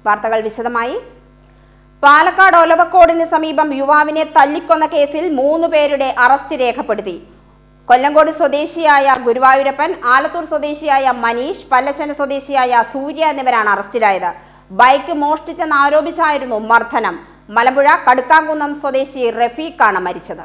വാർത്തകൾ വിശദമായി പാലക്കാട് ഒലവക്കോടിന് സമീപം യുവാവിനെ തല്ലിക്കൊന്ന കേസിൽ മൂന്ന് പേരുടെ അറസ്റ്റ് രേഖപ്പെടുത്തി കൊല്ലങ്കോട് സ്വദേശിയായ ഗുരുവായൂരപ്പൻ ആലത്തൂർ സ്വദേശിയായ മനീഷ് പല്ലശ്ശന സ്വദേശിയായ സൂര്യ എന്നിവരാണ് അറസ്റ്റിലായത് ബൈക്ക് മോഷ്ടിച്ചെന്ന് ആരോപിച്ചായിരുന്നു മർദ്ദനം മലമ്പുഴ കടുക്കാംകുന്നം സ്വദേശി റഫീഖാണ് മരിച്ചത്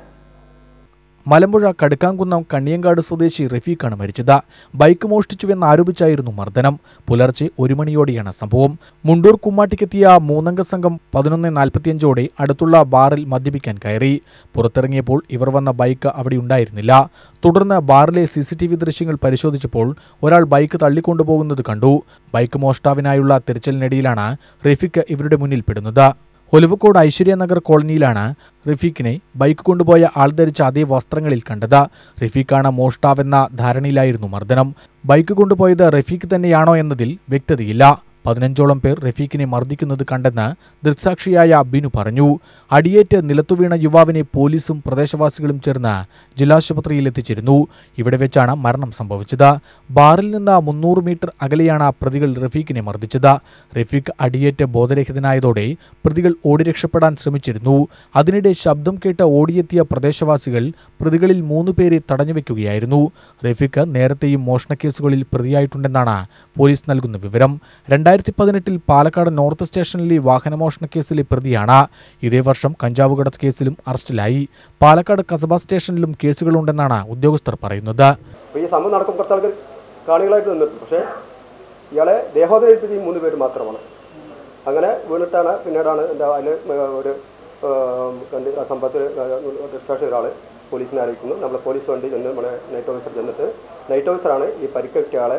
മലമ്പുഴ കടുക്കാംകുന്നം കണ്ണിയങ്കാട് സ്വദേശി റഫീഖാണ് മരിച്ചത് ബൈക്ക് മോഷ്ടിച്ചുവെന്ന് ആരോപിച്ചായിരുന്നു മർദ്ദനം പുലർച്ചെ ഒരു മണിയോടെയാണ് സംഭവം മുണ്ടൂർ കുമ്മാട്ടിക്കെത്തിയ മൂന്നംഗ സംഘം പതിനൊന്ന് നാൽപ്പത്തിയഞ്ചോടെ അടുത്തുള്ള ബാറിൽ മദ്യപിക്കാൻ കയറി പുറത്തിറങ്ങിയപ്പോൾ ഇവർ വന്ന ബൈക്ക് അവിടെ ഉണ്ടായിരുന്നില്ല തുടർന്ന് ബാറിലെ സി സി ടി വി ദൃശ്യങ്ങൾ പരിശോധിച്ചപ്പോൾ ഒരാൾ ബൈക്ക് തള്ളിക്കൊണ്ടുപോകുന്നത് കണ്ടു ബൈക്ക് മോഷ്ടാവിനായുള്ള തിരച്ചിലിനിടയിലാണ് റഫീഖ് ഇവരുടെ മുന്നിൽ പെടുന്നത് ഒലിവക്കോട് ഐശ്വര്യനഗർ കോളനിയിലാണ് റഫീഖിനെ ബൈക്ക് കൊണ്ടുപോയ ആൾ ധരിച്ച അതേ വസ്ത്രങ്ങളിൽ കണ്ടത് റഫീഖാണ് മോഷ്ടാവെന്ന ധാരണയിലായിരുന്നു മർദ്ദനം ബൈക്ക് കൊണ്ടുപോയത് റഫീഖ് തന്നെയാണോ എന്നതിൽ വ്യക്തതയില്ല പതിനഞ്ചോളം പേർ റഫീഖിനെ മർദ്ദിക്കുന്നത് കണ്ടെന്ന് ദൃക്സാക്ഷിയായ ബിനു പറഞ്ഞു അടിയേറ്റ് നിലത്തുവീണ യുവാവിനെ പോലീസും പ്രദേശവാസികളും ചേർന്ന് ജില്ലാശുപത്രിയിൽ എത്തിച്ചിരുന്നു ഇവിടെ വെച്ചാണ് മരണം സംഭവിച്ചത് ബാറിൽ നിന്ന് മുന്നൂറ് മീറ്റർ അകലെയാണ് പ്രതികൾ റഫീഖിനെ മർദ്ദിച്ചത് റഫീഖ് അടിയേറ്റ് ബോധരഹിതനായതോടെ പ്രതികൾ ഓടി രക്ഷപ്പെടാൻ ശ്രമിച്ചിരുന്നു അതിനിടെ ശബ്ദം കേട്ട് ഓടിയെത്തിയ പ്രദേശവാസികൾ പ്രതികളിൽ മൂന്ന് പേരെ തടഞ്ഞുവെക്കുകയായിരുന്നു റഫീഖ് നേരത്തെയും മോഷണക്കേസുകളിൽ പ്രതിയായിട്ടുണ്ടെന്നാണ് പോലീസ് നൽകുന്ന വിവരം രണ്ടായിരത്തി പതിനെട്ടിൽ പാലക്കാട് നോർത്ത് സ്റ്റേഷനിലെ വാഹനമോഷണ കേസിലെ പ്രതിയാണ് ഇതേ വർഷം കഞ്ചാവ് കടത്ത് കേസിലും അറസ്റ്റിലായി പാലക്കാട് കസബ സ്റ്റേഷനിലും കേസുകളുണ്ടെന്നാണ് ഉദ്യോഗസ്ഥർ പറയുന്നത് അപ്പോൾ ഈ സംഭവം നടക്കും കുറച്ച് ആൾക്കാർ കാണികളായിട്ട് നിന്നിട്ടുണ്ട് പക്ഷേ ഇയാളെ ദേഹോദരം ഏൽപ്പിച്ച ഈ മൂന്ന് പേര് മാത്രമാണ് അങ്ങനെ വീണിട്ടാണ് പിന്നീടാണ് എന്താ അതിൽ ഒരു ഏം, കണ്ട് ആ സംഭവത്തിൽ ഡിസ്ട്രാക്ഷൻ ഒരാൾ പോലീസിനെ അറിയിക്കുന്നു നമ്മൾ പോലീസ് വണ്ടി ചെന്ന് നമ്മുടെ നൈറ്റ് ഓഫീസർ ചെന്നിട്ട് നൈറ്റ് ഓഫീസറാണ് ഈ പരിക്കേറ്റ ആളെ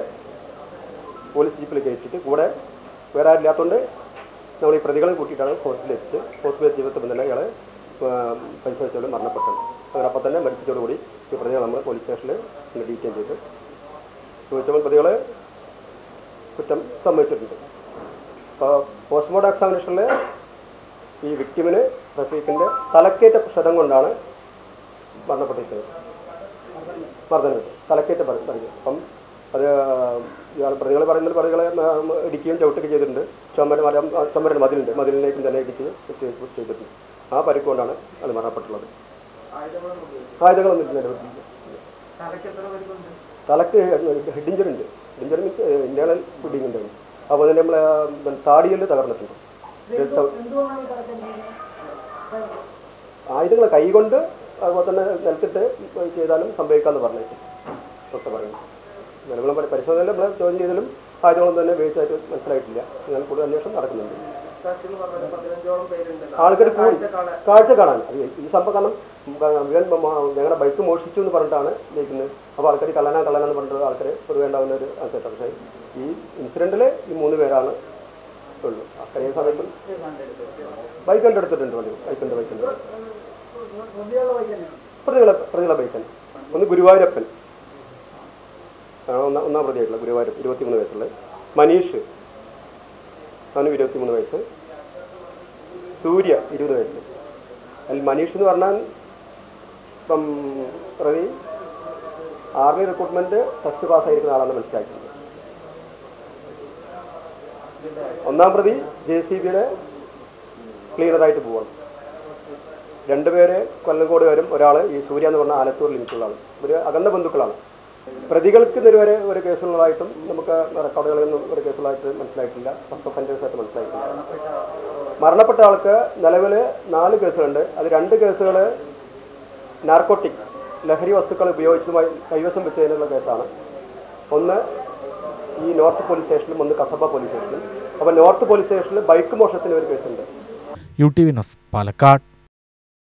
പോലീസ് ജീപ്പിൽ കയറ്റിയിട്ട് കൂടെ വേറെ ആരും ഇല്ലാത്തതുകൊണ്ട് നമ്മൾ ഈ പ്രതികളെ കൂട്ടിയിട്ടാണ് ഹോസ്പിറ്റലിൽ എത്തിച്ച് ഹോസ്പിറ്റലിൽ എത്തിയപ്പോൾ തന്നെ ഇയാളെ ഏം, പരിശോധിച്ചോട് മരണപ്പെട്ടത് അങ്ങനെ അപ്പം തന്നെ മരിച്ചതോടുകൂടി ഈ പ്രതികളെ നമ്മൾ പോലീസ് സ്റ്റേഷനിൽ ഡീറ്റെയിൻ ചെയ്ത് ചോദിച്ചപ്പോൾ പ്രതികൾ കുറ്റം സമ്മതിച്ചിട്ടുണ്ട് അപ്പോൾ പോസ്റ്റ്മോർട്ടം എക്സാമിനേഷനിൽ ഈ വിക്ടിമിന് റഫീഖിൻ്റെ തലക്കേറ്റ ക്ഷതം കൊണ്ടാണ് മരണപ്പെട്ടിരിക്കുന്നത് മർദ്ദനം തലക്കേറ്റ പറഞ്ഞു അപ്പം അത് ഇയാൾ പ്രതികൾ പറയുന്നത് പ്രതികളെ ഉം, ഇടിക്കുകയും ചവിട്ടുകയും ചെയ്തിട്ടുണ്ട് ചുമര മരം ചുമര മതിലുണ്ട് മതിലിലേക്കും തന്നെ ഇടിച്ച് ചെയ്ത് ചെയ്തിട്ടുണ്ട് ആ പരിക്ക് കൊണ്ടാണ് അത് മരണപ്പെട്ടുള്ളത് ആയുധങ്ങളൊന്നും ഇല്ല നിലവിലില്ല തലക്ക് ഹെഡ് ഇഞ്ചറി ഉണ്ട് ഇഞ്ചറി മീൻസ് ഇന്റേണൽ ഫുഡിങ് ഉണ്ടായിരുന്നു അപ്പോൾ തന്നെ നമ്മളെ താടിയിൽ തകർന്നിട്ടുണ്ട് ആയുധങ്ങൾ കൈകൊണ്ട് അതുപോലെ തന്നെ നിലത്തിട്ട് ചെയ്താലും സംഭവിക്കാമെന്ന് പറഞ്ഞേക്കും ഒക്കെ പറയുന്നു നിലവിലും പരി- പരിശോധനയിൽ നമ്മൾ ചോദ്യം ചെയ്താലും ആയുധങ്ങളൊന്നും തന്നെ ഉപയോഗിച്ചായിട്ട് മനസ്സിലായിട്ടില്ല എന്നാൽ കൂടുതൽ അന്വേഷണം നടക്കുന്നുണ്ട് ആൾക്കാർ കൂടി കാഴ്ച കാണാൻ അത് ഈ സംഭവം കാരണം ഇവൻ ഞങ്ങളുടെ ബൈക്ക് മോഷിച്ചു എന്ന് പറഞ്ഞിട്ടാണ് ജയിക്കുന്നത് അപ്പോൾ ആൾക്കാർ കള്ളനാ കള്ളനാന്ന് പറഞ്ഞിട്ട് ആൾക്കാർ പൊതുവെ ഉണ്ടാവുന്ന ഒരു ആൾക്കാർ പക്ഷേ ഈ ഇൻസിഡൻറ്റിൽ ഈ മൂന്ന് പേരാണ് ഉള്ളൂ അത്രയും സമയത്തും ബൈക്ക് കണ്ടെടുത്തിട്ടുണ്ട് വണ്ടി ബൈക്കുണ്ട് ബൈക്കുണ്ട് പ്രതികളെ പ്രതികളെ ബൈക്കൻ ഒന്ന് ഗുരുവായൂരപ്പൻ ആ, ഒന്നാം ഒന്നാം പ്രതിയായിട്ടുള്ള ഗുരുവായൂരപ്പൻ ഇരുപത്തിമൂന്ന് വയസ്സുള്ള മനീഷ് അവനും ഇരുപത്തിമൂന്ന് വയസ്സ് സൂര്യ ഇരുപത് വയസ്സ് അതിൽ മനീഷ് എന്ന് പറഞ്ഞാൽ ഇപ്പം പ്രതി ആർമി റിക്രൂട്ട്മെന്റ് ടെസ്റ്റ് പാസ്സായിരിക്കുന്ന ആളാണെന്ന് മനസ്സിലാക്കുന്നത് ഒന്നാം പ്രതി ജെ സി ബിയുടെ ക്ലീനറായിട്ട് പോവാണ് രണ്ടുപേര് കൊല്ലങ്കോട് വരും ഒരാൾ ഈ സൂര്യ എന്ന് പറഞ്ഞ ആലത്തൂർ ലിമിറ്റുള്ള ആൾ ഒരു അകന്ന ബന്ധുക്കളാണ് പ്രതികൾക്ക് ഇതുവരെ ഒരു കേസുകളായിട്ടും നമുക്ക് റെക്കോർഡുകളിൽ നിന്നും ഒരു കേസുകളായിട്ട് മനസ്സിലായിട്ടില്ല ഫസ്റ്റ് ഒഫൻഡേഴ്സ് ആയിട്ട് മനസ്സിലായിട്ടില്ല മരണപ്പെട്ട ആൾക്ക് നിലവിൽ നാല് കേസുകളുണ്ട് അത് രണ്ട് കേസുകൾ നാർക്കോട്ടിക് ലഹരി വസ്തുക്കൾ ഉപയോഗിച്ചതുമായി കൈവശം വെച്ചതിനുള്ള കേസാണ് ഒന്ന് ഈ നോർത്ത് പോലീസ് സ്റ്റേഷനിലും ഒന്ന് കസബ പോലീസ് സ്റ്റേഷനിലും അപ്പോൾ നോർത്ത് പോലീസ് സ്റ്റേഷനിൽ ബൈക്ക് മോഷണത്തിന് ഒരു കേസുണ്ട് U T V news Palakkad